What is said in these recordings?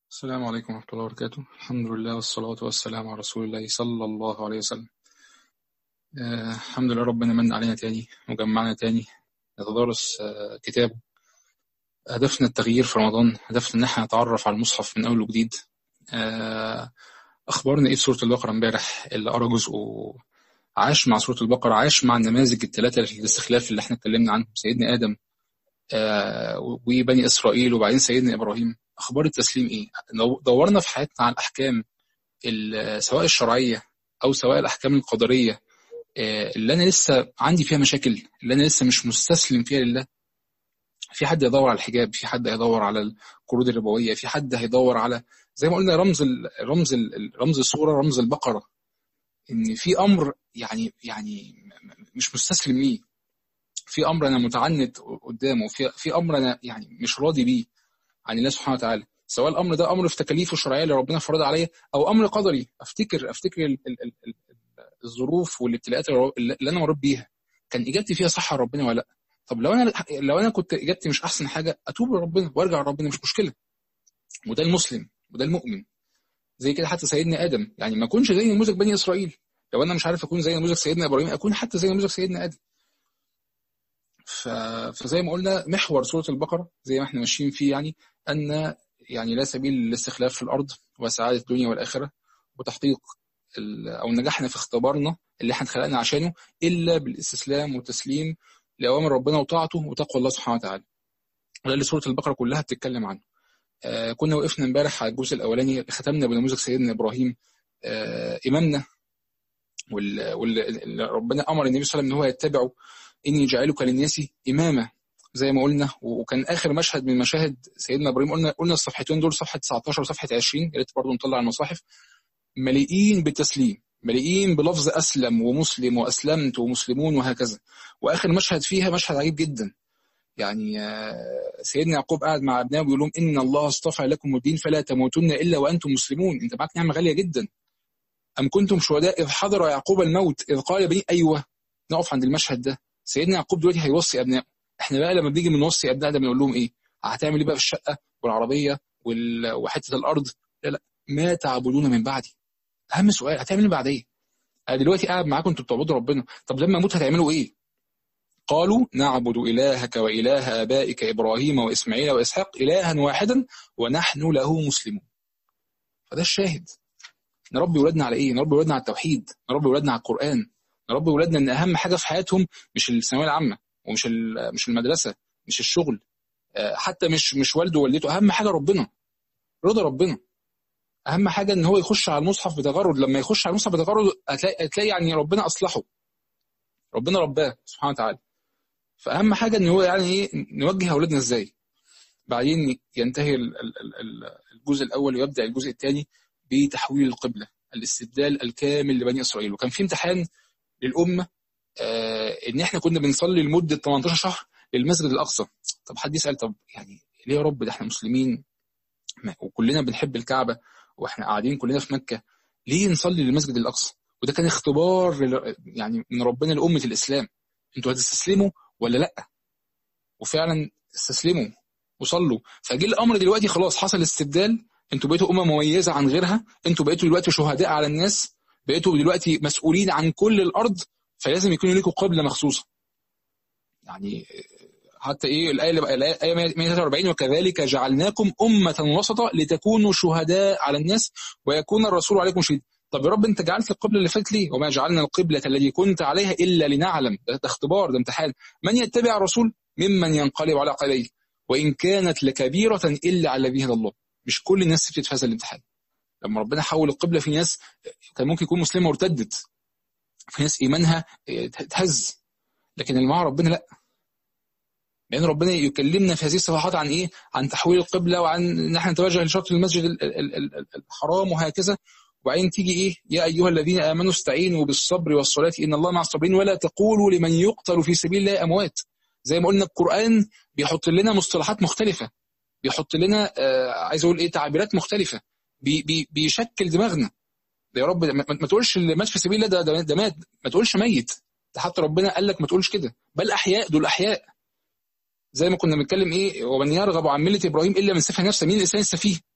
السلام عليكم ورحمة الله وبركاته الحمد لله والصلاة والسلام على رسول الله صلى الله عليه وسلم آه الحمد لله ربنا من علينا تاني وجمعنا تاني نتدارس آه كتابه هدفنا التغيير في رمضان هدفنا ان احنا نتعرف على المصحف من اول وجديد آه اخبارنا ايه في سورة البقرة امبارح اللي قرا جزء عاش مع سورة البقرة عاش مع النماذج الثلاثة الاستخلاف اللي احنا اتكلمنا عنهم سيدنا آدم آه وبني إسرائيل وبعدين سيدنا إبراهيم أخبار التسليم إيه؟ دورنا في حياتنا على الأحكام سواء الشرعية أو سواء الأحكام القدرية آه اللي أنا لسه عندي فيها مشاكل اللي أنا لسه مش مستسلم فيها لله في حد يدور على الحجاب في حد هيدور على القروض الربوية في حد هيدور على زي ما قلنا رمز ال رمز ال رمز الصورة رمز البقرة ان في امر يعني يعني مش مستسلم ليه في امر انا متعنت قدامه في في امر انا يعني مش راضي بيه عن الله سبحانه وتعالى سواء الامر ده امر في تكاليفه الشرعيه اللي ربنا فرض عليا او امر قدري افتكر افتكر ال ال ال ال الظروف والابتلاءات اللي انا مريت بيها كان اجابتي فيها صح ربنا ولا لا طب لو انا لو انا كنت اجابتي مش احسن حاجه اتوب لربنا وارجع لربنا مش مشكله وده المسلم وده المؤمن زي كده حتى سيدنا ادم يعني ما اكونش زي نموذج بني اسرائيل لو انا مش عارف اكون زي نموذج سيدنا ابراهيم اكون حتى زي نموذج سيدنا ادم ف... فزي ما قلنا محور سوره البقره زي ما احنا ماشيين فيه يعني ان يعني لا سبيل للاستخلاف في الارض وسعاده الدنيا والاخره وتحقيق ال... او نجاحنا في اختبارنا اللي احنا اتخلقنا عشانه الا بالاستسلام والتسليم لاوامر ربنا وطاعته وتقوى الله سبحانه وتعالى وده اللي سوره البقره كلها بتتكلم عنه آه كنا وقفنا امبارح على الجزء الاولاني ختمنا بنموذج سيدنا ابراهيم آه امامنا واللي وال... ربنا امر النبي صلى الله عليه وسلم ان هو يتبعه اني جاعلك للناس اماما زي ما قلنا وكان اخر مشهد من مشاهد سيدنا ابراهيم قلنا قلنا الصفحتين دول صفحه 19 وصفحه 20 يا ريت برضه نطلع المصاحف مليئين بالتسليم مليئين بلفظ اسلم ومسلم واسلمت ومسلمون وهكذا واخر مشهد فيها مشهد عجيب جدا يعني سيدنا يعقوب قاعد مع ابنائه بيقول لهم ان الله اصطفى لكم الدين فلا تموتن الا وانتم مسلمون انت معاك نعمه غاليه جدا أم كنتم شهداء إذ حضر يعقوب الموت إذ قال بني أيوة نقف عند المشهد ده سيدنا يعقوب دلوقتي هيوصي أبنائه إحنا بقى لما بنيجي بنوصي أبنائنا بنقول لهم إيه هتعمل إيه بقى في الشقة والعربية وال... وحتة الأرض لا لا ما تعبدون من بعدي أهم سؤال هتعمل إيه بعدين أنا دلوقتي قاعد معاكم أنتوا بتعبدوا ربنا طب لما أموت هتعملوا إيه قالوا نعبد إلهك وإله آبائك إبراهيم وإسماعيل وإسحاق إلها واحدا ونحن له مسلمون فده الشاهد نربي ولادنا على ايه؟ نربي ولادنا على التوحيد، نربي ولادنا على القرآن، نربي ولادنا ان اهم حاجه في حياتهم مش الثانويه العامه ومش مش المدرسه، مش الشغل، حتى مش مش والده ووالدته، اهم حاجه ربنا. رضا ربنا. اهم حاجه ان هو يخش على المصحف بتجرد، لما يخش على المصحف بتجرد هتلاقي هتلاقي يعني ربنا اصلحه. ربنا رباه سبحانه وتعالى. فاهم حاجه ان هو يعني ايه نوجه اولادنا ازاي. بعدين ينتهي الجزء الاول ويبدا الجزء الثاني بتحويل القبلة الاستبدال الكامل لبني إسرائيل وكان في امتحان للأمة آه إن إحنا كنا بنصلي لمدة 18 شهر للمسجد الأقصى طب حد يسأل طب يعني ليه يا رب ده إحنا مسلمين وكلنا بنحب الكعبة وإحنا قاعدين كلنا في مكة ليه نصلي للمسجد الأقصى وده كان اختبار يعني من ربنا لأمة الإسلام أنتوا هتستسلموا ولا لأ وفعلا استسلموا وصلوا فجه الأمر دلوقتي خلاص حصل استبدال انتوا بقيتوا امه مميزه عن غيرها انتوا بقيتوا دلوقتي شهداء على الناس بقيتوا دلوقتي مسؤولين عن كل الارض فلازم يكون لكم قبله مخصوصه يعني حتى ايه الايه اللي بقى الايه 143 وكذلك جعلناكم امه وسطا لتكونوا شهداء على الناس ويكون الرسول عليكم شهيدا طب يا رب انت جعلت القبله اللي فاتت ليه وما جعلنا القبله التي كنت عليها الا لنعلم ده, ده اختبار ده امتحان من يتبع الرسول ممن ينقلب على عقبيه وان كانت لكبيره الا على الذين هدى الله مش كل الناس سبتت في هذا الامتحان لما ربنا حول القبلة في ناس كان ممكن يكون مسلمة وارتدت في ناس إيمانها تهز لكن اللي مع ربنا لا لأن ربنا يكلمنا في هذه الصفحات عن إيه؟ عن تحويل القبلة وعن إن إحنا نتوجه لشرط المسجد الحرام وهكذا وبعدين تيجي إيه؟ يا أيها الذين آمنوا استعينوا بالصبر والصلاة إن الله مع الصابرين ولا تقولوا لمن يقتل في سبيل الله أموات زي ما قلنا القرآن بيحط لنا مصطلحات مختلفة بيحط لنا آه عايز اقول ايه تعبيرات مختلفه بي بي بيشكل دماغنا ده يا رب ما, ما تقولش اللي مات في سبيل الله ده, ده, ده مات ما تقولش ميت ده حتى ربنا قال لك ما تقولش كده بل احياء دول احياء زي ما كنا بنتكلم ايه ومن يرغب عن مله ابراهيم الا من سفه نفسه مين الانسان السفيه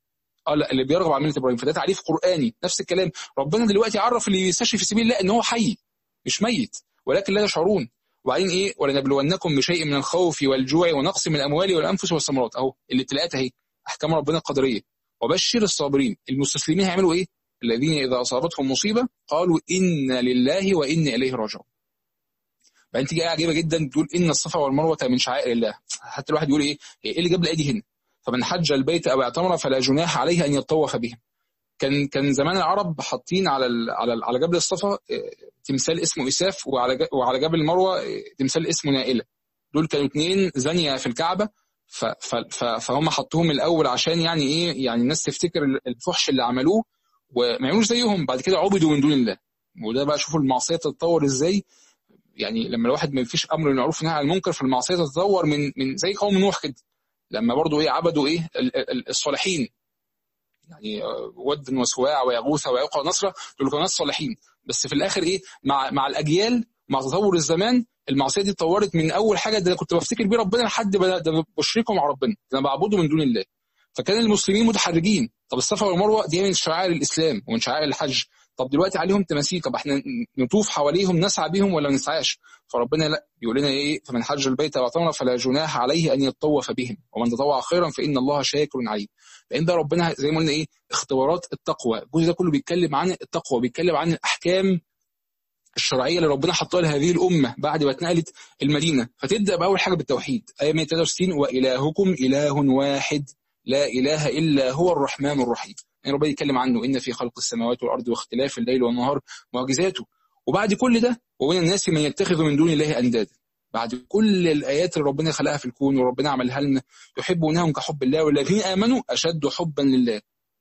اه لا اللي بيرغب عن مله ابراهيم فده تعريف قراني نفس الكلام ربنا دلوقتي عرف اللي يستشفي في سبيل الله ان هو حي مش ميت ولكن لا يشعرون وبعدين ايه ولنبلونكم بشيء من الخوف والجوع ونقص من الاموال والانفس والثمرات اهو الابتلاءات اهي احكام ربنا القدريه وبشر الصابرين المستسلمين هيعملوا ايه الذين اذا اصابتهم مصيبه قالوا انا لله وانا اليه راجعون بعدين تيجي ايه عجيبه جدا تقول ان الصفا والمروه من شعائر الله حتى الواحد يقول ايه ايه اللي جاب الايه دي هنا فمن حج البيت او اعتمر فلا جناح عليه ان يطوف بهم كان كان زمان العرب حاطين على ال على ال على جبل الصفا تمثال اسمه اساف وعلى وعلى جبل المروه تمثال اسمه نائله دول كانوا اثنين زانيه في الكعبه ف ف فهم حطوهم الاول عشان يعني ايه يعني الناس تفتكر الفحش اللي عملوه وما يعملوش زيهم بعد كده عبدوا من دون الله وده بقى شوفوا المعصيه تتطور ازاي يعني لما الواحد ما فيش امر بالمعروف ونهي عن المنكر فالمعصيه تتطور من من زي قوم نوح كده لما برضو ايه عبدوا ايه الصالحين يعني ود وسواع ويغوث ويعوق ونصره دول كانوا ناس صالحين بس في الاخر ايه مع مع الاجيال مع تطور الزمان المعصيه دي اتطورت من اول حاجه ده كنت بفتكر بيه ربنا لحد ده بشركه مع ربنا ده انا بعبده من دون الله فكان المسلمين متحرجين طب الصفا والمروه دي من شعائر الاسلام ومن شعائر الحج طب دلوقتي عليهم تماثيل طب احنا نطوف حواليهم نسعى بيهم ولا ما نسعاش فربنا لا بيقول لنا ايه فمن حج البيت واعتمر فلا جناح عليه ان يطوف بهم ومن تطوع خيرا فان الله شاكر عليم لان ده ربنا زي ما قلنا ايه اختبارات التقوى الجزء ده كله بيتكلم عن التقوى بيتكلم عن الاحكام الشرعيه اللي ربنا حطها لهذه الامه بعد ما اتنقلت المدينه فتبدا باول حاجه بالتوحيد ايه 163 والهكم اله واحد لا اله الا هو الرحمن الرحيم يعني ربنا يتكلم عنه ان في خلق السماوات والارض واختلاف الليل والنهار معجزاته وبعد كل ده ومن الناس من يتخذ من دون الله اندادا بعد كل الايات اللي ربنا خلقها في الكون وربنا عملها لنا يحبونهم كحب الله والذين امنوا اشد حبا لله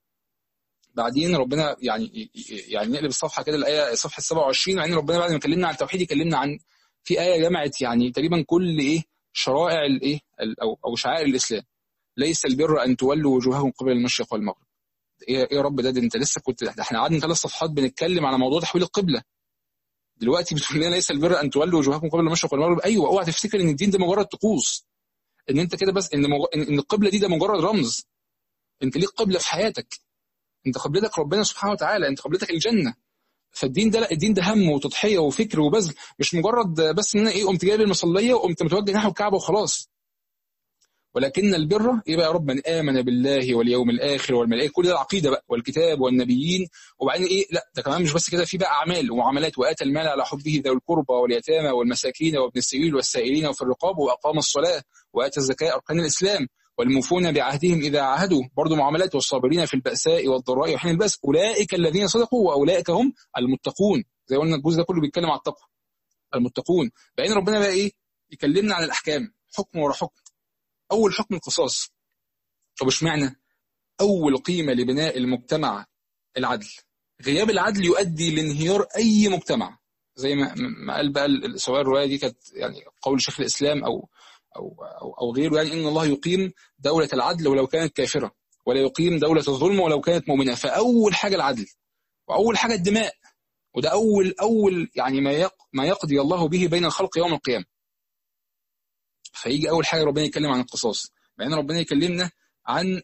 بعدين ربنا يعني يعني نقلب الصفحه كده الايه صفحه 27 مع ان ربنا بعد ما كلمنا عن التوحيد يكلمنا عن في ايه جمعت يعني تقريبا كل ايه شرائع الايه او او شعائر الاسلام ليس البر ان تولوا وجوهكم قبل المشرق والمغرب ايه يا رب ده, ده انت لسه كنت ده احنا قعدنا ثلاث صفحات بنتكلم على موضوع تحويل القبله دلوقتي بتقول لنا ليس البر ان تولوا وجوهكم قبل المشرق والمغرب ايوه اوعى تفتكر ان الدين ده مجرد طقوس ان انت كده بس ان مج... ان القبله دي ده مجرد رمز انت ليك قبله في حياتك انت قبلتك ربنا سبحانه وتعالى انت قبلتك الجنه فالدين ده لا الدين ده هم وتضحيه وفكر وبذل مش مجرد بس ان انا ايه قمت جايب المصليه وقمت متوجه نحو الكعبه وخلاص ولكن البر ايه بقى يا رب من امن بالله واليوم الاخر والملائكه كل ده العقيده بقى والكتاب والنبيين وبعدين ايه لا ده كمان مش بس كده في بقى اعمال ومعاملات واتى المال على حبه ذوي القربى واليتامى والمساكين وابن السبيل والسائلين وفي الرقاب واقام الصلاه واتى الزكاه اركان الاسلام والموفون بعهدهم اذا عاهدوا برضه معاملات والصابرين في الباساء والضراء وحين الباس اولئك الذين صدقوا واولئك هم المتقون زي قلنا الجزء ده كله بيتكلم على التقوى المتقون بعدين ربنا بقى ايه يكلمنا عن الاحكام حكم ورا حكم أول حكم القصاص طب اشمعنى أول قيمة لبناء المجتمع العدل غياب العدل يؤدي لانهيار أي مجتمع زي ما ما قال بقى سواء الرواية دي كانت يعني قول شيخ الإسلام أو أو أو, أو غيره يعني إن الله يقيم دولة العدل ولو كانت كافرة ولا يقيم دولة الظلم ولو كانت مؤمنة فأول حاجة العدل وأول حاجة الدماء وده أول أول يعني ما ما يقضي الله به بين الخلق يوم القيامة فيجي اول حاجه ربنا يتكلم عن القصاص بعدين ربنا يكلمنا عن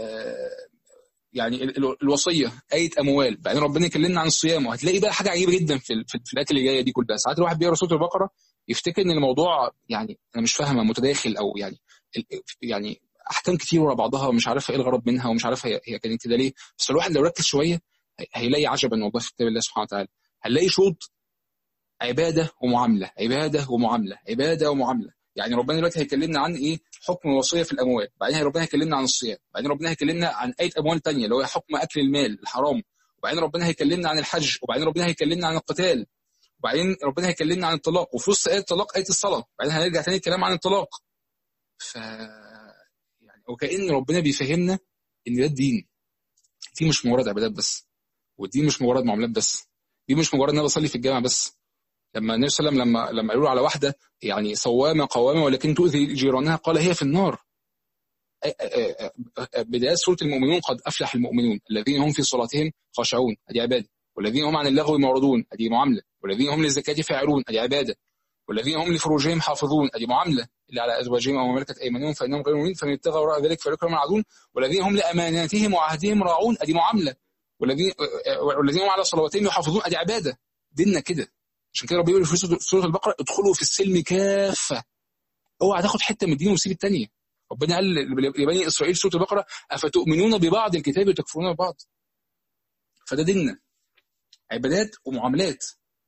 يعني الوصيه ايه اموال بعدين ربنا يكلمنا عن الصيام وهتلاقي بقى حاجه عجيبه جدا في في الايات اللي جايه دي كلها ساعات الواحد بيقرا سوره البقره يفتكر ان الموضوع يعني انا مش فاهمه متداخل او يعني يعني احكام كتير ورا بعضها ومش عارف ايه الغرض منها ومش عارف هي هي كانت كده ليه بس الواحد لو ركز شويه هيلاقي عجبا والله في كتاب الله سبحانه وتعالى هنلاقي شوط عباده ومعامله عباده ومعامله عباده ومعامله يعني ربنا دلوقتي هيكلمنا عن ايه حكم الوصيه في الاموال بعدين ربنا هيكلمنا عن الصيام بعدين ربنا هيكلمنا عن ايه اموال تانية اللي هو حكم اكل المال الحرام وبعدين ربنا هيكلمنا عن الحج وبعدين ربنا هيكلمنا عن القتال وبعدين ربنا هيكلمنا عن الطلاق وفي وسط ايه الطلاق ايه الصلاه بعدين هنرجع تاني الكلام عن الطلاق ف يعني وكأن ربنا بيفهمنا ان ده الدين دي مش مجرد عبادات بس والدين مش مجرد معاملات بس دي مش مجرد ان انا بصلي في الجامع بس لما النبي صلى الله عليه وسلم لما لما قالوا على واحده يعني صوامه قوامه ولكن تؤذي جيرانها قال هي في النار بدايات سوره المؤمنون قد افلح المؤمنون الذين هم في صلاتهم خاشعون ادي عباده والذين هم عن اللغو معرضون ادي معامله والذين هم للزكاه فاعلون ادي عباده والذين هم لفروجهم حافظون ادي معامله اللي على ازواجهم او ملكت ايمانهم فانهم غير مؤمنين فمن ابتغى وراء ذلك فاولئك هم العادون والذين هم لاماناتهم وعهدهم راعون ادي معامله والذين والذين هم على صلواتهم يحافظون ادي عباده ديننا كده عشان كده ربنا بيقول في سوره البقره ادخلوا في السلم كافه اوعى تاخد حته من الدين وتسيب الثانيه ربنا قال لبني اسرائيل سوره البقره افتؤمنون ببعض الكتاب وتكفرون ببعض فده ديننا عبادات ومعاملات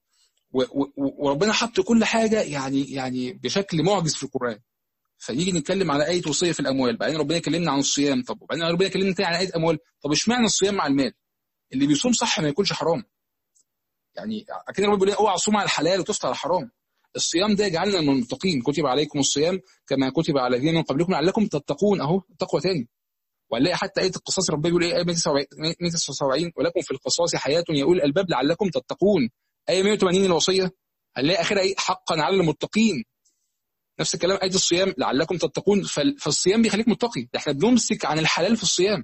وربنا حط كل حاجه يعني يعني بشكل معجز في القران فنيجي نتكلم على ايه وصيه في الاموال بعدين ربنا يكلمنا عن الصيام طب وبعدين ربنا يكلمنا تاني عن ايه اموال طب اشمعنى الصيام مع المال اللي بيصوم صح ما يكونش حرام يعني اكيد ربنا بيقول اوعى تصوم على الحلال وتفطر على الحرام الصيام ده يجعلنا من المتقين كتب عليكم الصيام كما كتب على الذين من قبلكم لعلكم تتقون اهو التقوى تاني وهنلاقي حتى آية القصاص ربنا بيقول إيه آية 179 ولكم في القصاص حياة يا أولي الألباب لعلكم تتقون آية 180 الوصية هنلاقي آخرها إيه حقا على المتقين نفس الكلام آية الصيام لعلكم تتقون فالصيام بيخليك متقي ده احنا بنمسك عن الحلال في الصيام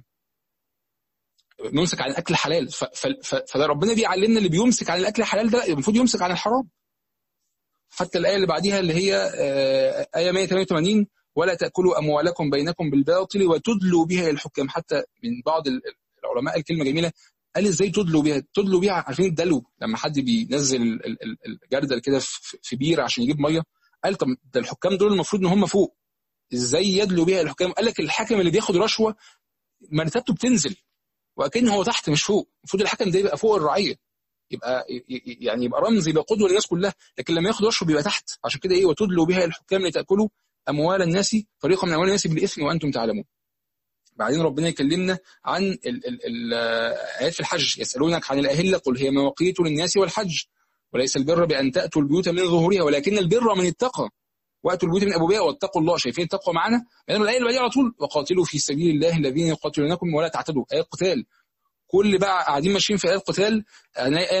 بنمسك عن الاكل الحلال فده ربنا بيعلمنا اللي بيمسك عن الاكل الحلال ده المفروض يمسك عن الحرام حتى الايه اللي بعديها اللي هي ايه 188 ولا تاكلوا اموالكم بينكم بالباطل وتدلوا بها الى الحكام حتى من بعض العلماء قال كلمه جميله قال ازاي تدلوا بيها تدلوا بيها عارفين الدلو لما حد بينزل الجردل كده في بير عشان يجيب ميه قال طب ده الحكام دول المفروض ان هم فوق ازاي يدلوا بيها الحكام قال لك الحاكم اللي بياخد رشوه مرتبته بتنزل واكن هو تحت مش فوق المفروض الحكم ده يبقى فوق الرعيه يبقى يعني يبقى رمز يبقى قدوه للناس كلها لكن لما ياخد رشوه بيبقى تحت عشان كده ايه وتدلوا بها الحكام لتاكلوا اموال الناس فريقا من اموال الناس بالاثم وانتم تعلمون بعدين ربنا يكلمنا عن الايات في الحج يسالونك عن الاهله قل هي مواقيت للناس والحج وليس البر بان تاتوا البيوت من ظهورها ولكن البر من اتقى واتوا البيوت من ابوابها واتقوا الله شايفين التقوى معانا بعدين الايه اللي بعديها على طول وقاتلوا في سبيل الله الذين يقاتلونكم ولا تعتدوا ايه القتال كل بقى قاعدين ماشيين في ايه القتال ايه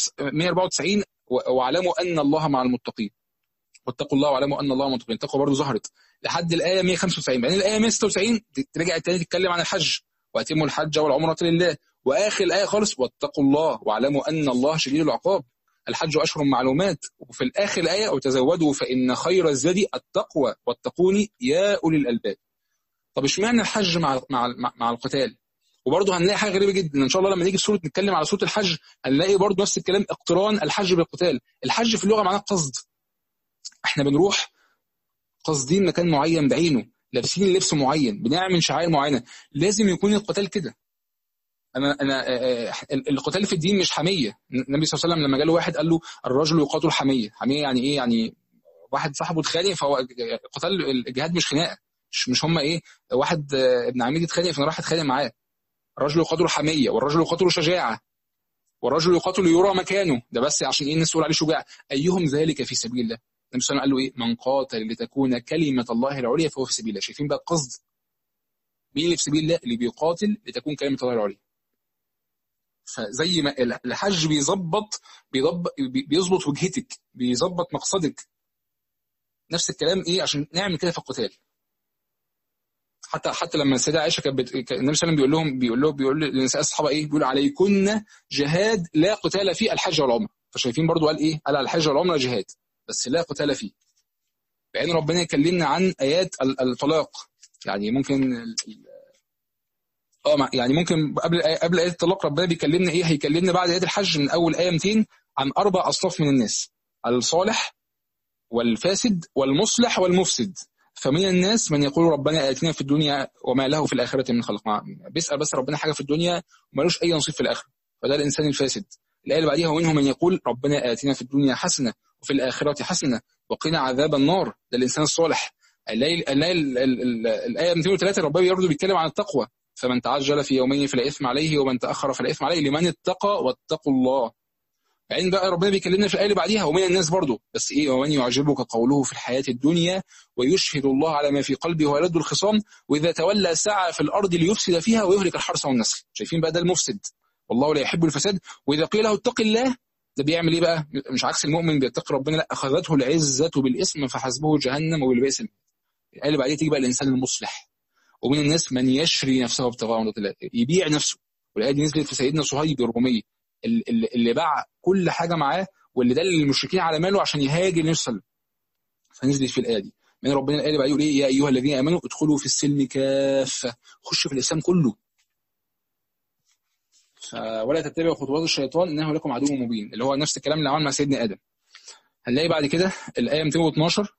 194 واعلموا ان الله مع المتقين واتقوا الله واعلموا ان الله مع المتقين التقوى برضه ظهرت لحد الايه 195 بعدين الايه 196 ترجع تاني تتكلم عن الحج واتموا الحج والعمره لله واخر الايه خالص واتقوا الله واعلموا ان الله شديد العقاب الحج اشهر معلومات وفي الاخر الايه وتزودوا فان خير الزاد التقوى واتقوني يا اولي الالباب طب اشمعنى الحج مع مع مع القتال وبرضه هنلاقي حاجه غريبه جدا ان شاء الله لما نيجي في سوره نتكلم على سوره الحج هنلاقي برضه نفس الكلام اقتران الحج بالقتال الحج في اللغه معناه قصد احنا بنروح قاصدين مكان معين بعينه لابسين لبس معين بنعمل شعائر معينه لازم يكون القتال كده انا انا القتال في الدين مش حميه النبي صلى الله عليه وسلم لما جاله واحد قال له الرجل يقاتل حميه حميه يعني ايه يعني واحد صاحبه اتخانق فهو قتال الجهاد مش خناقه مش مش هم ايه واحد ابن عميد اتخانق فانا راح اتخانق معاه الرجل يقاتل حميه والرجل يقاتل شجاعه والرجل يقاتل يرى مكانه ده بس عشان ايه الناس تقول عليه شجاع ايهم ذلك في سبيل الله النبي صلى الله عليه وسلم قال له ايه من قاتل لتكون كلمه الله العليا فهو في سبيل الله شايفين بقى القصد مين اللي في سبيل الله اللي بيقاتل لتكون كلمه الله العليا فزي ما الحج بيظبط بيظبط وجهتك بيظبط مقصدك نفس الكلام ايه عشان نعمل كده في القتال حتى حتى لما السيده عائشه كانت بت... النبي صلى الله عليه وسلم بيقول لهم بيقول لهم بيقول للنساء الصحابه ايه بيقول عليكن جهاد لا قتال فيه الحج والعمره فشايفين برضو قال ايه قال على الحج والعمره جهاد بس لا قتال فيه بعدين ربنا يكلمنا عن ايات الطلاق يعني ممكن اه يعني ممكن قبل قبل ايه الطلاق ربنا بيكلمنا ايه هيكلمنا بعد ايه الحج من اول ايه 200 عن اربع اصناف من الناس الصالح والفاسد والمصلح والمفسد فمن الناس من يقول ربنا اتنا في الدنيا وما له في الاخره من خلق بيسال بس ربنا حاجه في الدنيا ومالوش اي نصيب في الاخره فده الانسان الفاسد الايه اللي بعديها ومنهم من يقول ربنا اتنا في الدنيا حسنه وفي الاخره حسنه وقنا عذاب النار ده الانسان الصالح الايه 203 ربنا برضه بيتكلم عن التقوى فمن تعجل في يومين فلا اثم عليه ومن تاخر فلا اثم عليه لمن اتقى واتقوا الله بعدين بقى ربنا بيكلمنا في الايه اللي بعديها ومن الناس برضه بس ايه ومن يعجبك قوله في الحياه الدنيا ويشهد الله على ما في قلبه ويلد الخصام واذا تولى سعى في الارض ليفسد فيها ويهلك الحرث والنسل شايفين بقى ده المفسد والله لا يحب الفساد واذا قيل له اتق الله ده بيعمل ايه بقى مش عكس المؤمن بيتقي ربنا لا اخذته العزه بالاثم فحسبه جهنم وبالبئس الايه اللي بعديها تيجي بقى الانسان المصلح ومن الناس من يشري نفسه ابتغاء مرضات الله يبيع نفسه والايه دي نزلت في سيدنا صهيب الرومي اللي باع كل حاجه معاه واللي دل المشركين على ماله عشان يهاجر النبي صلى فنزلت في الايه دي من ربنا الايه بقى يقول ايه يا ايها الذين امنوا ادخلوا في السلم كافه خشوا في الاسلام كله ولا تتبعوا خطوات الشيطان انه لكم عدو مبين اللي هو نفس الكلام اللي عمل مع سيدنا ادم هنلاقي بعد كده الايه 212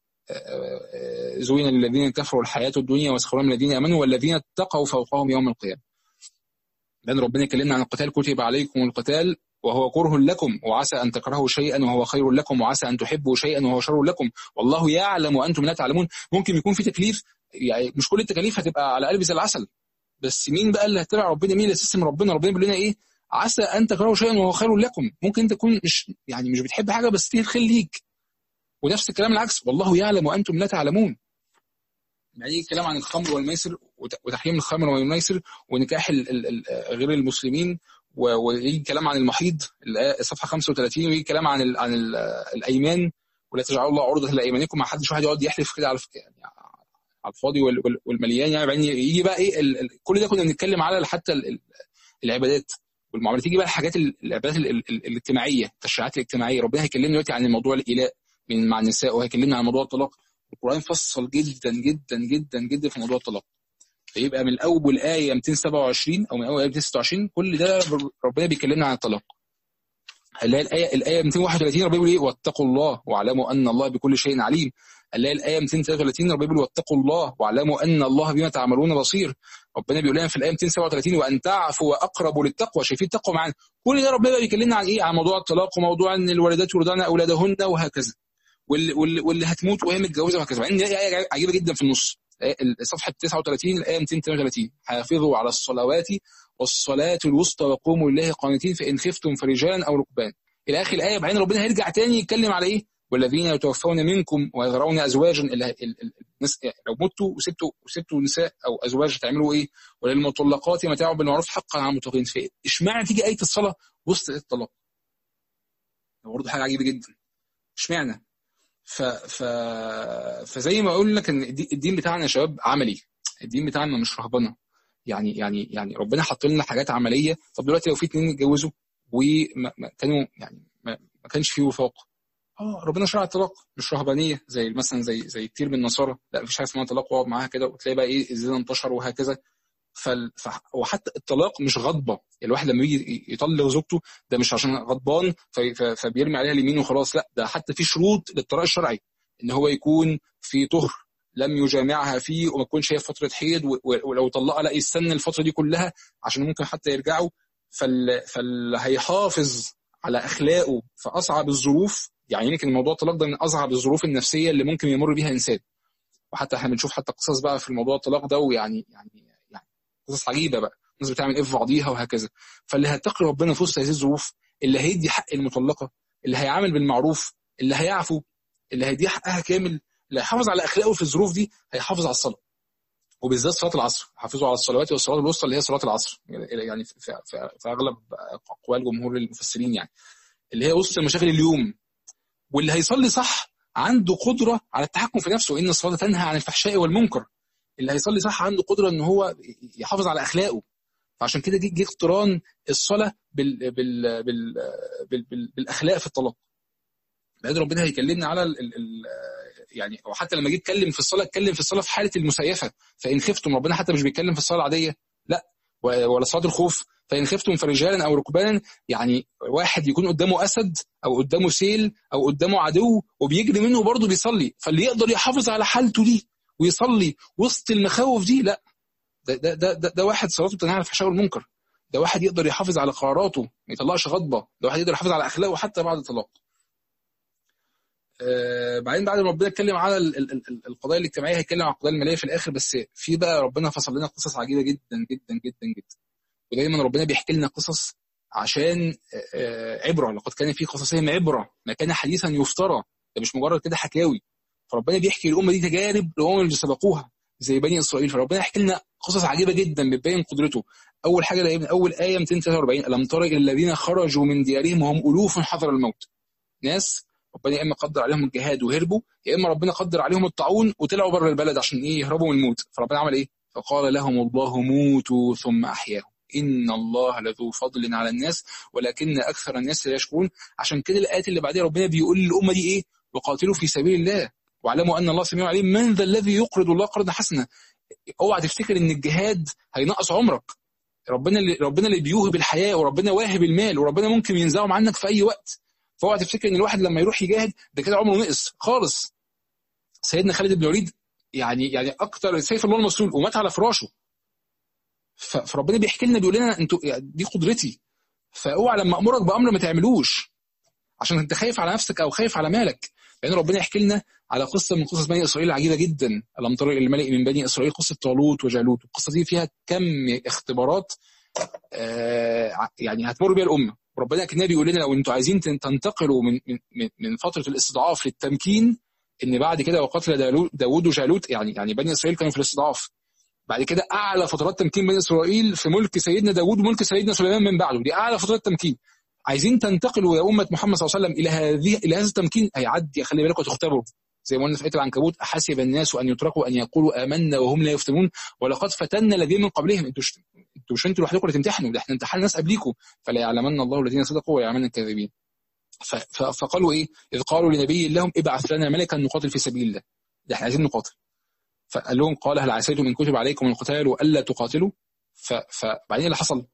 زين للذين كفروا الحياه الدنيا ويسخرون من الذين امنوا والذين اتقوا فوقهم يوم القيامه لان ربنا يكلمنا عن القتال كتب عليكم القتال وهو كره لكم وعسى ان تكرهوا شيئا وهو خير لكم وعسى ان تحبوا شيئا وهو شر لكم والله يعلم وانتم لا تعلمون ممكن يكون في تكليف يعني مش كل التكاليف هتبقى على قلب زي العسل بس مين بقى اللي هتبع ربنا مين اللي سيستم ربنا ربنا بيقول لنا ايه عسى ان تكرهوا شيئا وهو خير لكم ممكن انت تكون مش يعني مش بتحب حاجه بس فيه الخير ليك ونفس الكلام العكس والله يعلم وانتم لا تعلمون يعني الكلام عن الخمر والميسر وتحريم الخمر والميسر ونكاح غير المسلمين ويجي كلام عن المحيض صفحه 35 ويجي كلام عن ال عن ال الايمان ولا تجعلوا الله عرضه لايمانكم ما حدش واحد يقعد يحلف كده على يعني على الفاضي والمليان يعني بعدين يجي بقى ايه ال ال كل ده كنا بنتكلم على حتى ال العبادات والمعاملات تيجي بقى الحاجات العبادات الاجتماعيه التشريعات الاجتماعيه ربنا هيكلمنا دلوقتي عن موضوع الايلاء من مع النساء وهيكلمنا عن موضوع الطلاق القرآن فصل جدا جدا جدا جدا في موضوع الطلاق فيبقى من أول آية 227 أو من أول آية 226 كل ده ربنا بيكلمنا عن الطلاق هنلاقي الآية الآية 231 ربنا بيقول إيه واتقوا الله واعلموا أن الله بكل شيء عليم هنلاقي الآية 233 ربنا بيقول واتقوا الله واعلموا أن الله بما تعملون بصير ربنا بيقول لنا في الآية 237 وأن تعفوا وأقرب للتقوى شايفين التقوى معانا كل ده ربنا بيكلمنا عن إيه عن موضوع الطلاق وموضوع أن الوالدات يرضعن أولادهن وهكذا واللي, واللي, واللي هتموت وهي متجوزه وهكذا بعدين آية عجيبه جدا في النص صفحه 39 الايه 238 حافظوا على الصلوات والصلاه الوسطى وقوموا لله قانتين فان خفتم فرجالا او ركبان الى اخر الايه بعدين ربنا هيرجع تاني يتكلم على ايه والذين يتوفون منكم ويذرون ازواجا الناس لو متوا وسبتوا وسبتوا نساء او ازواج تعملوا ايه وللمطلقات متاع بالمعروف حقا على المتقين اشمعنى تيجي ايه الصلاه وسط الطلاق برضه حاجه عجيبه جدا اشمعنى ف... ف... فزي ما اقول لك ان الدين بتاعنا يا شباب عملي الدين بتاعنا مش رهبنه يعني يعني يعني ربنا حط لنا حاجات عمليه طب دلوقتي لو في اتنين اتجوزوا وكانوا يعني ما... ما كانش في وفاق اه ربنا شرع الطلاق مش رهبانيه زي مثلا زي زي كتير من النصارى لا مفيش حاجه اسمها طلاق واقعد معاها كده وتلاقي بقى ايه الزنا انتشر وهكذا فال... ف... وحتى الطلاق مش غضبه الواحد لما يجي يطلق زوجته ده مش عشان غضبان ف... ف... فبيرمي عليها اليمين وخلاص لا ده حتى في شروط للطلاق الشرعي ان هو يكون في طهر لم يجامعها فيه وما تكونش هي فتره حيض و... ولو طلقها لا يستنى الفتره دي كلها عشان ممكن حتى يرجعوا فال... فال هيحافظ على اخلاقه في اصعب الظروف يعني يمكن موضوع الطلاق ده من اصعب الظروف النفسيه اللي ممكن يمر بيها انسان وحتى احنا بنشوف حتى قصص بقى في الموضوع الطلاق ده ويعني يعني قصص عجيبه بقى الناس بتعمل ايه في بعضيها وهكذا فاللي هيتقي ربنا في وسط هذه الظروف اللي هيدي حق المطلقه اللي هيعامل بالمعروف اللي هيعفو اللي هيدي حقها كامل اللي هيحافظ على اخلاقه في الظروف دي هيحافظ على الصلاه وبالذات صلاه العصر حافظوا على الصلوات والصلاه الوسطى اللي هي صلاه العصر يعني في, في, في اغلب اقوال جمهور المفسرين يعني اللي هي وسط مشاغل اليوم واللي هيصلي صح عنده قدره على التحكم في نفسه ان الصلاه تنهى عن الفحشاء والمنكر اللي هيصلي صح عنده قدره ان هو يحافظ على اخلاقه فعشان كده جه اقتران الصلاه بال بال بال بال بال بالاخلاق في الطلاق بعد ربنا هيكلمنا على ال ال يعني او حتى لما جه يتكلم في الصلاه اتكلم في الصلاه في حاله المسيفه فان خفتم ربنا حتى مش بيتكلم في الصلاه العاديه لا ولا صلاه الخوف فان خفتم فرجالا او ركبانا يعني واحد يكون قدامه اسد او قدامه سيل او قدامه عدو وبيجري منه برضه بيصلي فاللي يقدر يحافظ على حالته دي ويصلي وسط المخاوف دي لا ده ده ده, ده, ده واحد صلاته بتنهى عن الفحشاء والمنكر ده واحد يقدر يحافظ على قراراته ما يطلعش غضبه ده واحد يقدر يحافظ على اخلاقه حتى بعد الطلاق آه بعدين بعد ما ربنا اتكلم على ال ال ال القضايا الاجتماعيه هيتكلم على القضايا الماليه في الاخر بس في بقى ربنا فصل لنا قصص عجيبه جدا جدا جدا جدا ودايما ربنا بيحكي لنا قصص عشان آه عبره لقد كان في قصصهم عبره ما كان حديثا يفترى ده مش مجرد كده حكاوي فربنا بيحكي الامه دي تجارب الامم اللي سبقوها زي بني اسرائيل فربنا يحكي لنا قصص عجيبه جدا بتبين قدرته اول حاجه من اول ايه 243 الم تر الى الذين خرجوا من ديارهم وهم الوف حذر الموت ناس ربنا يا اما قدر عليهم الجهاد وهربوا يا اما ربنا قدر عليهم الطاعون وطلعوا بره البلد عشان ايه يهربوا من الموت فربنا عمل ايه فقال لهم الله موتوا ثم احياهم ان الله لذو فضل على الناس ولكن اكثر الناس لا يشكرون عشان كده الايات اللي بعدها ربنا بيقول للامه دي ايه وقاتلوا في سبيل الله واعلموا ان الله سميع عليم من ذا الذي يقرض الله قرضا حسنا اوعى تفتكر ان الجهاد هينقص عمرك ربنا اللي ربنا اللي بيوهب الحياه وربنا واهب المال وربنا ممكن ينزعه عنك في اي وقت فاوعى تفتكر ان الواحد لما يروح يجاهد ده كده عمره نقص خالص سيدنا خالد بن الوليد يعني يعني اكتر سيف الله المسلول ومات على فراشه فربنا بيحكي لنا بيقول لنا انتوا دي قدرتي فاوعى لما امرك بامر ما تعملوش عشان انت خايف على نفسك او خايف على مالك لان يعني ربنا يحكي لنا على قصه من قصص بني اسرائيل عجيبه جدا الم تر الى الملئ من بني اسرائيل قصه طالوت وجالوت القصه دي فيها كم اختبارات آه يعني هتمر بيها الامه وربنا كان بيقول لنا لو انتوا عايزين تنتقلوا من من من فتره الاستضعاف للتمكين ان بعد كده وقتل داوود وجالوت يعني يعني بني اسرائيل كانوا في الاستضعاف بعد كده اعلى فترات تمكين بني اسرائيل في ملك سيدنا داوود وملك سيدنا سليمان من بعده دي اعلى فترات تمكين عايزين تنتقلوا يا امه محمد صلى الله عليه وسلم الى هذه الى هذا التمكين هيعدي خلي بالكم تختبروا زي ما قلنا في ايه العنكبوت احسب الناس ان يتركوا ان يقولوا امنا وهم لا يفتنون ولقد فتنا الذين من قبلهم انتوا انتوا مش انتوا لوحدكم اللي تمتحنوا ده احنا امتحنا ناس قبليكم فلا يعلمن الله الذين صدقوا ويعلمن الكاذبين فقالوا ايه اذ قالوا لنبي لهم ابعث لنا ملكا نقاتل في سبيل الله ده احنا عايزين نقاتل فقال لهم قال هل عسيتم ان كتب عليكم القتال والا تقاتلوا فبعدين اللي حصل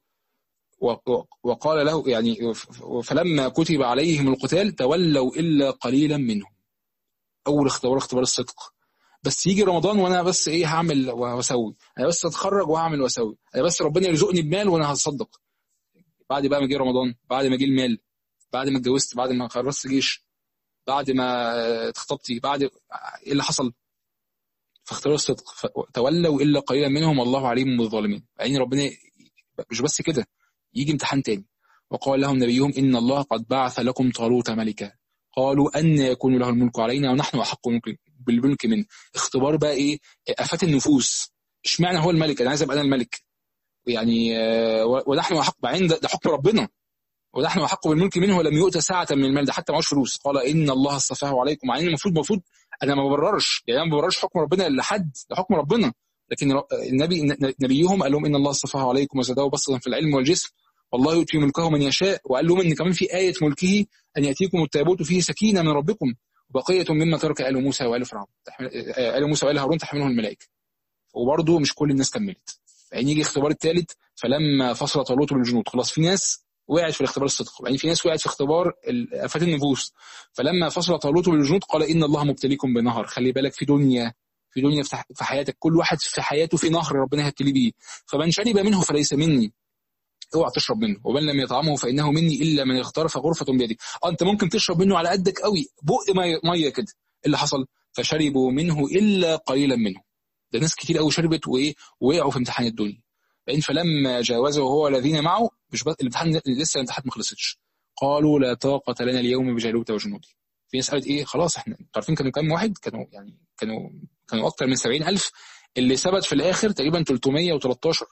وقال له يعني فلما كتب عليهم القتال تولوا الا قليلا منهم اول اختبار اختبار الصدق بس يجي رمضان وانا بس ايه هعمل واسوي انا بس اتخرج وهعمل واسوي انا بس ربنا يرزقني بمال وانا هتصدق بعد بقى ما جه رمضان بعد ما جه المال بعد ما اتجوزت بعد ما خلصت جيش بعد ما اتخطبتي بعد ايه اللي حصل فاختاروا الصدق تولوا الا قليلا منهم والله عليم بالظالمين يعني ربنا مش بس كده يجي امتحان تاني وقال لهم نبيهم ان الله قد بعث لكم طالوت ملكا قالوا ان يكون له الملك علينا ونحن احق بالملك منه اختبار بقى ايه افات النفوس اشمعنى هو الملك انا عايز ابقى انا الملك يعني ونحن احق بعدين ده حكم ربنا ونحن احق بالملك منه ولم يؤت ساعه من المال ده حتى معهوش فلوس قال ان الله اصطفاه عليكم مع ان المفروض المفروض انا ما ببررش يعني انا ما ببررش حكم ربنا لحد ده حكم ربنا لكن النبي نبيهم قال لهم ان الله اصطفاه عليكم وزاده بسطا في العلم والجسم والله يؤتي ملكه من يشاء وقال لهم ان كمان في ايه ملكه ان ياتيكم التابوت فيه سكينه من ربكم وبقيه مما ترك ال موسى وال فرعون ال موسى وال هارون تحمله الملائكه وبرضه مش كل الناس كملت يعني يجي اختبار الثالث فلما فصل طالوت بالجنود خلاص في ناس وقعت في الاختبار الصدق يعني في ناس وقعت في اختبار افات النفوس فلما فصل طالوت بالجنود قال ان الله مبتليكم بنهر خلي بالك في دنيا في دنيا في حياتك كل واحد في حياته في نهر ربنا هيبتلي بيه فمن شرب منه فليس مني اوعى تشرب منه ومن لم يطعمه فانه مني الا من اغترف غرفه بيده اه انت ممكن تشرب منه على قدك قوي بق ميه, مية كده اللي حصل فشربوا منه الا قليلا منه ده ناس كتير قوي شربت وايه وقعوا في امتحان الدنيا فإن فلما جاوزه هو الذين معه مش بس الامتحان لسه الامتحان ما خلصتش قالوا لا طاقة لنا اليوم بجالوت وجنوده في ناس قالت ايه خلاص احنا عارفين كانوا كام واحد كانوا يعني كانوا كانوا اكتر من 70000 اللي ثبت في الاخر تقريبا 313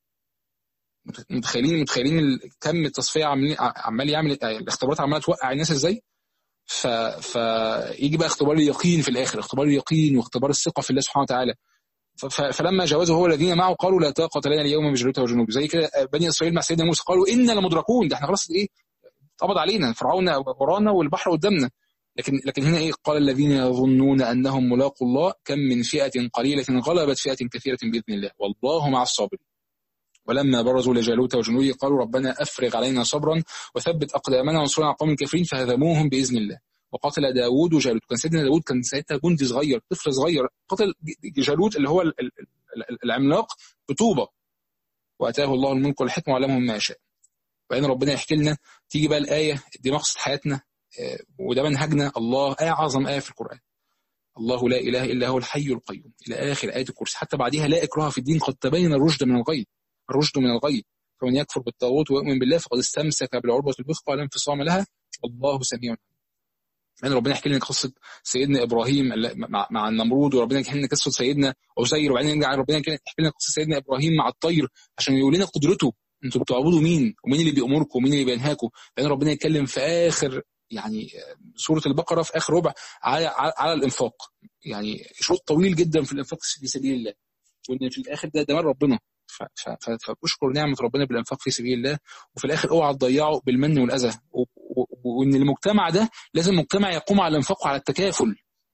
متخيلين متخيلين كم التصفيه عمال عمال يعمل الاختبارات عماله توقع الناس ازاي ف فيجي بقى اختبار اليقين في الاخر اختبار اليقين واختبار الثقه في الله سبحانه وتعالى فلما جاوزه هو الذين معه قالوا لا طاقة لنا اليوم بجلوت وجنوب زي كده بني اسرائيل مع سيدنا موسى قالوا انا لمدركون ده احنا خلاص ايه اتقبض علينا فرعون ورانا والبحر قدامنا لكن لكن هنا ايه قال الذين يظنون انهم ملاقوا الله كم من فئة قليلة غلبت فئة كثيرة باذن الله والله مع الصابرين ولما برزوا لجالوت وجنوده قالوا ربنا افرغ علينا صبرا وثبت اقدامنا وانصرنا على القوم الكافرين فهزموهم باذن الله وقتل داوود وجالوت كان سيدنا داوود كان ساعتها جندي صغير طفل صغير قتل جالوت اللي هو العملاق بطوبة وأتاه الله الملك والحكمة وعلمه ما يشاء وبعدين ربنا يحكي لنا تيجي بقى الآية دي مقصد حياتنا وده منهجنا الله آية أعظم آية في القرآن الله لا إله إلا هو الحي القيوم إلى آخر آية الكرسي حتى بعديها لا إكراه في الدين قد تبين الرشد من الغي الرشد من الغي فمن يكفر بالطاغوت ويؤمن بالله فقد استمسك بالعروة الوثقى لا انفصام لها والله سميع يعني ربنا يحكي لنا قصه سيدنا ابراهيم مع, مع النمرود وربنا يحكي لنا قصه سيدنا عزير وبعدين يرجع ربنا يحكي لنا قصه سيدنا ابراهيم مع الطير عشان يقول لنا قدرته انتوا بتعبدوا مين ومين اللي بيامركم ومين اللي بينهاكم يعني ربنا يتكلم في اخر يعني سوره البقره في اخر ربع على على الانفاق يعني شوط طويل جدا في الانفاق في سبيل الله وان في الاخر ده ده ربنا فاشكر نعمه ربنا بالانفاق في سبيل الله وفي الاخر اوعى تضيعه بالمن والاذى وان المجتمع ده لازم مجتمع يقوم على الانفاق وعلى التكافل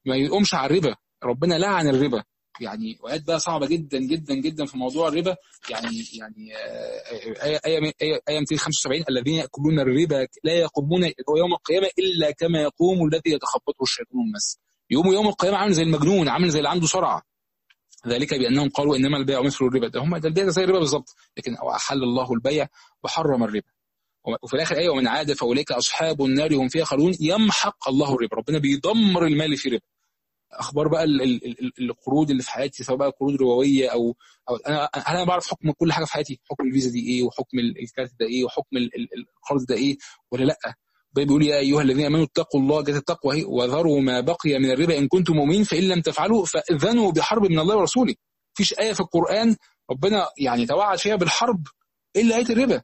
ما يقومش على الربا ربنا لعن الربا يعني وآيات بقى صعبة جدا جدا جدا في موضوع الربا يعني يعني آية آية آية, آية 275 الذين يأكلون الربا لا يقومون يوم القيامة إلا كما يقوم الذي يتخبطه الشيطان المس يقوموا يوم القيامة عامل زي المجنون عامل زي اللي عنده صرع ذلك بأنهم قالوا إنما البيع مثل الربا ده هم ده البيع زي الربا بالظبط لكن أحل الله البيع وحرم الربا وفي الاخر ايه ومن عاد فاولئك اصحاب النار هم فيها خالدون يمحق الله الربا ربنا بيدمر المال في ربا اخبار بقى القروض اللي في حياتي سواء بقى قروض ربويه او او انا انا بعرف حكم كل حاجه في حياتي حكم الفيزا دي ايه وحكم الكارت ده ايه وحكم القرض ده ايه ولا لا بيقول يا ايها الذين امنوا اتقوا الله جت التقوى اهي وذروا ما بقي من الربا ان كنتم مؤمنين فان لم تفعلوا فاذنوا بحرب من الله ورسوله مفيش ايه في القران ربنا يعني توعد فيها بالحرب الا ايه الربا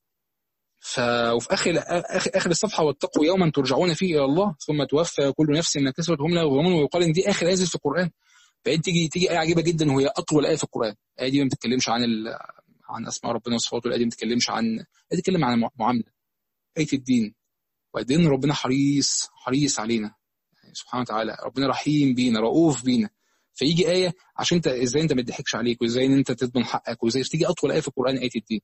ف وفي اخر اخر اخر الصفحه واتقوا يوما ترجعون فيه الى الله ثم توفى كل نفس ما كسبت هم لا يظلمون ويقال ان دي اخر ايه في القران فانت تيجي تيجي ايه عجيبه جدا وهي اطول ايه في القران الايه دي ما بتتكلمش عن ال... عن اسماء ربنا وصفاته الايه دي ما بتتكلمش عن الايه بتتكلم عن المعامله ايه الدين وقد ان ربنا حريص حريص علينا يعني سبحانه وتعالى ربنا رحيم بينا رؤوف بينا فيجي ايه عشان انت ازاي انت ما تضحكش عليك وازاي ان انت تضمن حقك وازاي تيجي اطول ايه في القران ايه الدين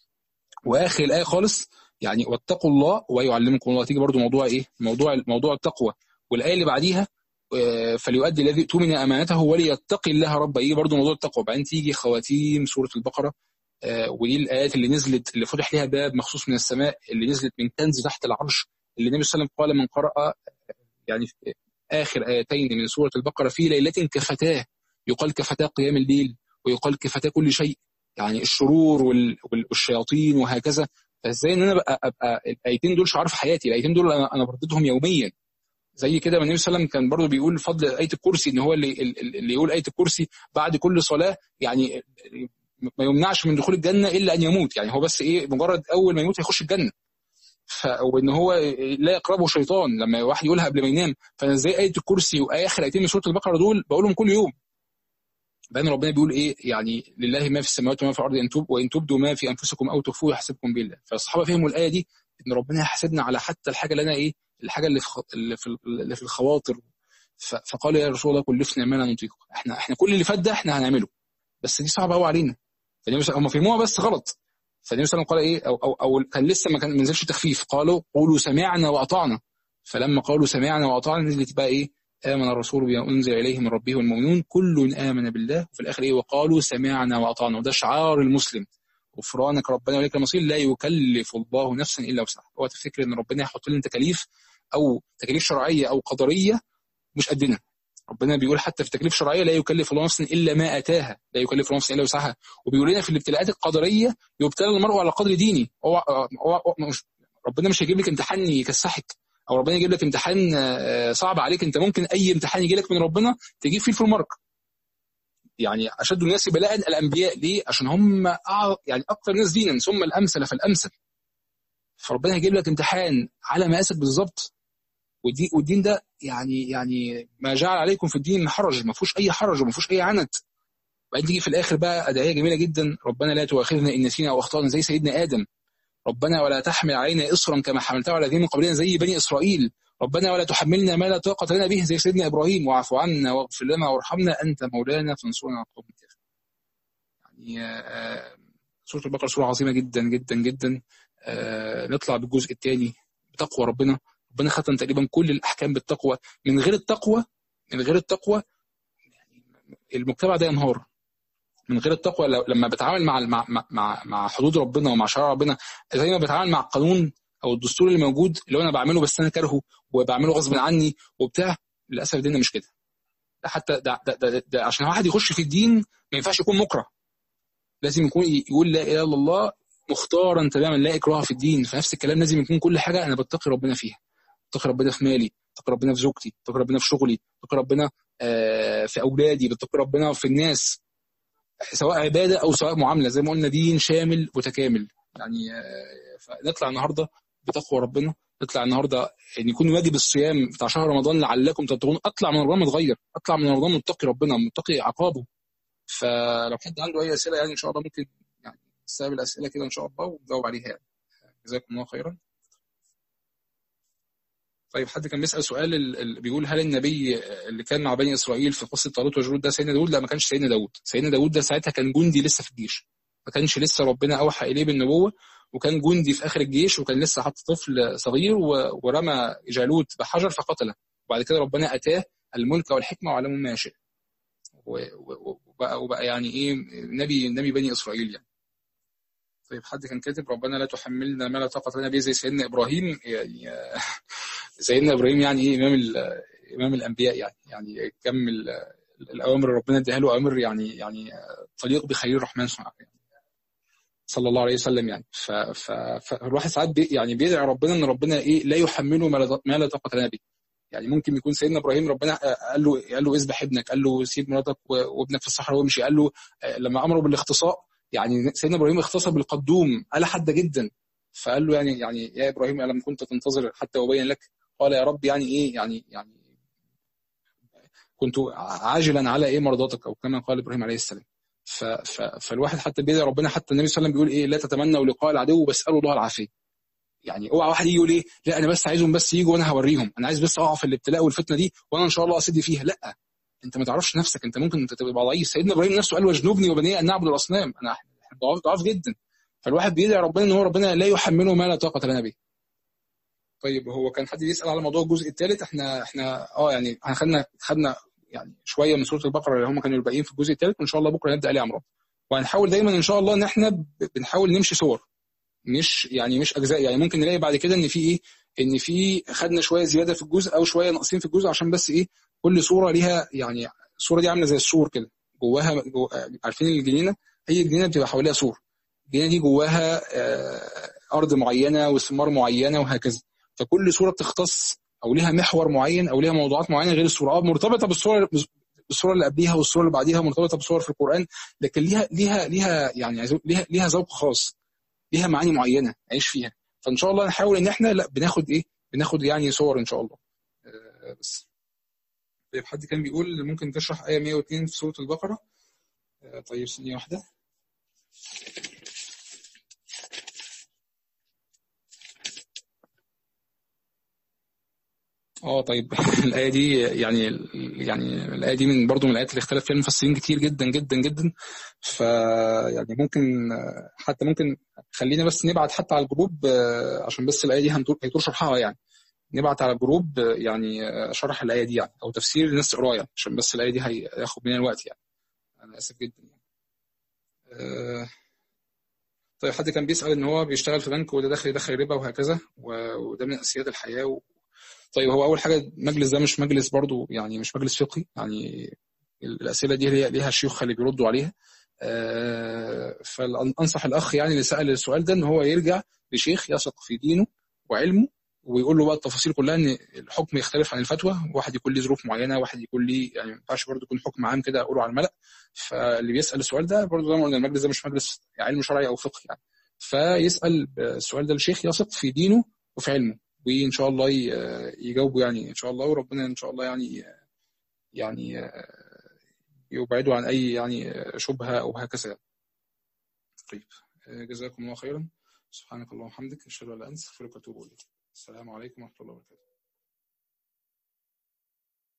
واخر الايه خالص يعني واتقوا الله ويعلمكم الله تيجي برضو موضوع ايه موضوع موضوع التقوى والايه اللي بعديها فليؤدي الذي اؤتمن امانته وليتقي الله ربه يجي برضو موضوع التقوى بعدين تيجي خواتيم سوره البقره ودي الايات اللي نزلت اللي فتح ليها باب مخصوص من السماء اللي نزلت من كنز تحت العرش اللي النبي صلى الله عليه وسلم قال من قرأ يعني اخر ايتين من سوره البقره في ليله كفتاه يقال كفتاه قيام الليل ويقال كفتاه كل شيء يعني الشرور والشياطين وهكذا فازاي ان انا ابقى, أبقى الايتين دول شعار في حياتي الايتين دول انا انا برددهم يوميا زي كده النبي صلى الله عليه وسلم كان برضه بيقول فضل ايه الكرسي ان هو اللي اللي يقول ايه الكرسي بعد كل صلاه يعني ما يمنعش من دخول الجنه الا ان يموت يعني هو بس ايه مجرد اول ما يموت هيخش الجنه ف... وان هو لا يقربه شيطان لما واحد يقولها قبل ما ينام فانا ازاي ايه الكرسي واخر ايتين من سوره البقره دول بقولهم كل يوم بعدين ربنا بيقول ايه يعني لله ما في السماوات وما في الارض ان تب وان تبدوا ما في انفسكم او تخفوه يحسبكم بالله فالصحابه فهموا الايه دي ان ربنا يحاسبنا على حتى الحاجه اللي انا ايه الحاجه اللي في اللي في, اللي في الخواطر فقال يا رسول الله كلفنا ما لا نطيق احنا احنا كل اللي فات ده احنا هنعمله بس دي صعبه قوي علينا هم فهموها بس غلط فالنبي صلى الله عليه وسلم قال ايه او او, أو كان لسه ما كان نزلش تخفيف قالوا قولوا سمعنا واطعنا فلما قالوا سمعنا واطعنا نزلت بقى ايه آمن الرسول بما أنزل إليه من ربه والمؤمنون كل آمن بالله وفي الآخر إيه وقالوا سمعنا وأطعنا وده شعار المسلم غفرانك ربنا وليك المصير لا يكلف الله نفسا إلا وسعها هو تفتكر إن ربنا يحط لنا تكاليف أو تكاليف شرعية أو قدرية مش قدنا ربنا بيقول حتى في تكليف شرعية لا يكلف الله نفسا إلا ما أتاها لا يكلف الله نفسا إلا وسعها وبيقول لنا في الابتلاءات القدرية يبتلى المرء على قدر دينه هو هو مش ربنا مش هيجيب لك امتحان يكسحك او ربنا يجيب لك امتحان صعب عليك انت ممكن اي امتحان يجي لك من ربنا تجيب فيه الفول مارك يعني اشد الناس بلاء الانبياء ليه عشان هم يعني اكثر ناس دينا ثم الامثل فالامثل فربنا هيجيب لك امتحان على مقاسك بالظبط والدين والدين ده يعني يعني ما جعل عليكم في الدين من حرج ما فيهوش اي حرج وما فيهوش اي عنت بعدين تيجي في الاخر بقى ادعيه جميله جدا ربنا لا تؤاخذنا ان نسينا او اخطانا زي سيدنا ادم ربنا ولا تحمل علينا إصرا كما حملته على الذين من قبلنا زي بني إسرائيل ربنا ولا تحملنا ما لا طاقة لنا به زي سيدنا إبراهيم واعف عنا واغفر لنا وارحمنا أنت مولانا فانصرنا على القوم الكافرين يعني سورة البقرة سورة عظيمة جدا جدا جدا نطلع بالجزء الثاني بتقوى ربنا ربنا ختم تقريبا كل الأحكام بالتقوى من غير التقوى من غير التقوى المجتمع ده ينهار من غير التقوى لما بتعامل مع مع مع, مع حدود ربنا ومع شرع ربنا زي ما بتعامل مع القانون او الدستور اللي موجود اللي انا بعمله بس انا كارهه وبعمله غصب عني وبتاع للاسف الدين مش كده ده حتى ده, ده, ده, ده عشان واحد يخش في الدين ما ينفعش يكون مكره لازم يكون يقول لا اله الا الله مختارا تماما لا اكراه في الدين فنفس الكلام لازم يكون كل حاجه انا بتقي ربنا فيها بتقي ربنا في مالي بتقي ربنا في زوجتي بتقي ربنا في شغلي بتقي ربنا في اولادي بتقي ربنا في الناس سواء عباده او سواء معامله زي ما قلنا دين شامل متكامل يعني نطلع النهارده بتقوى ربنا نطلع النهارده ان يكون واجب الصيام بتاع شهر رمضان لعلكم تتقون اطلع من رمضان متغير اطلع من رمضان متقي ربنا متقي عقابه فلو حد عنده اي اسئله يعني ان شاء الله ممكن يعني نستقبل الاسئله كده ان شاء الله ونجاوب عليها يعني جزاكم الله خيرا طيب حد كان بيسال سؤال ال- ال- بيقول هل النبي اللي كان مع بني اسرائيل في قصه طالوت وجالوت ده سيدنا داوود لا ما كانش سيدنا داوود سيدنا داوود ده ساعتها كان جندي لسه في الجيش ما كانش لسه ربنا اوحى اليه بالنبوه وكان جندي في اخر الجيش وكان لسه حتى طفل صغير و- ورمى جالوت بحجر فقتله وبعد كده ربنا اتاه الملك والحكمه وعلمه ما يشاء و- و- وبقى, وبقى يعني ايه نبي نبي بني اسرائيل يعني طيب حد كان كاتب ربنا لا تحملنا ما لا طاقه لنا به زي سيدنا ابراهيم يعني سيدنا ابراهيم يعني ايه امام ال- امام الانبياء يعني يعني كم ال- الاوامر اللي ربنا اداها له اوامر يعني يعني تليق بخليل الرحمن سبحانه يعني صلى الله عليه وسلم يعني ف- ف- فالواحد ساعات بي يعني بيدعي ربنا ان ربنا ايه لا يحمله ما لا ما لا طاقه لنا به يعني ممكن يكون سيدنا ابراهيم ربنا قال له قال له اذبح ابنك قال له سيب مراتك و- وابنك في الصحراء وامشي قال له آه، لما امره بالاختصاء يعني سيدنا ابراهيم اختصى بالقدوم آلة حاده جدا فقال له يعني يعني يا ابراهيم الم كنت تنتظر حتى ابين لك قال يا رب يعني ايه يعني يعني كنت عاجلا على ايه مرضاتك او كما قال ابراهيم عليه السلام ف ف فالواحد حتى بيدعي ربنا حتى النبي صلى الله عليه وسلم بيقول ايه لا تتمنوا لقاء العدو بس اسالوا الله العافيه يعني اوعى واحد يجي يقول ايه لا انا بس عايزهم بس يجوا وانا هوريهم انا عايز بس اقع في الابتلاء والفتنه دي وانا ان شاء الله اسد فيها لا انت ما تعرفش نفسك انت ممكن انت تبقى ضعيف سيدنا ابراهيم نفسه قال واجنبني وبني ان نعبد الاصنام انا ضعاف ضعاف جدا فالواحد بيدعي ربنا ان هو ربنا لا يحمله ما لا طاقه لنا به طيب هو كان حد بيسال على موضوع الجزء الثالث احنا احنا اه يعني احنا خدنا خدنا يعني شويه من سوره البقره اللي هم كانوا الباقيين في الجزء الثالث وان شاء الله بكره نبدا ال عمران وهنحاول دايما ان شاء الله ان احنا ب- بنحاول نمشي صور مش يعني مش اجزاء يعني ممكن نلاقي بعد كده ان في ايه ان في خدنا شويه زياده في الجزء او شويه ناقصين في الجزء عشان بس ايه كل صوره ليها يعني الصوره دي عامله زي السور كده جواها جو عارفين الجنينه هي الجنينه بتبقى حواليها سور الجنينه دي جواها آه، ارض معينه وثمار معينه وهكذا فكل صوره بتختص او ليها محور معين او ليها موضوعات معينه غير الصوره اه مرتبطه بالصوره بالصوره اللي قبليها والصوره اللي بعديها مرتبطه بصور في القران لكن ليها ليها ليها يعني عايز أقول ليها ليها ذوق خاص ليها معاني معينه عيش فيها فان شاء الله نحاول ان احنا لا بناخد ايه بناخد يعني صور ان شاء الله آه، بس طيب حد كان بيقول ممكن تشرح آية 102 في سورة البقرة آه، طيب ثانية واحدة اه طيب الآية دي يعني يعني الآية دي من برضو من الآيات اللي اختلف فيها المفسرين كتير جدا جدا جدا ف يعني ممكن آه، حتى ممكن خلينا بس نبعت حتى على الجروب آه، عشان بس الآية دي هنطول هيطول شرحها يعني نبعت على الجروب آه، يعني آه، شرح الآية دي يعني أو تفسير الناس تقراه يعني عشان بس الآية دي هياخد مننا الوقت يعني أنا آسف جدا يعني. آه، طيب حد كان بيسأل إن هو بيشتغل في بنك وده داخل يدخل ربا وهكذا و- وده من أساسيات الحياة و... طيب هو أول حاجة المجلس ده مش مجلس برضو يعني مش مجلس فقهي يعني الأسئلة دي ليها ليها شيوخ اللي بيردوا عليها آه، فأنصح الأخ يعني اللي سأل السؤال ده إن هو يرجع لشيخ يثق في دينه وعلمه ويقول له بقى التفاصيل كلها ان الحكم يختلف عن الفتوى واحد يكون ليه ظروف معينه واحد يكون ليه يعني ما ينفعش برضه يكون حكم عام كده اقوله على الملأ فاللي بيسال السؤال ده برضه زي ما قلنا المجلس ده مش مجلس علم شرعي او فقهي يعني فيسال السؤال ده لشيخ يثق في دينه وفي علمه وان شاء الله ي- يجاوبه يعني ان شاء الله وربنا ان شاء الله يعني يعني يبعده عن اي يعني شبهه او هكذا يعني. طيب جزاكم الله خيرا سبحانك اللهم وبحمدك اشهد ان لا اله الا انت استغفرك واتوب اليك السلام عليكم ورحمه الله وبركاته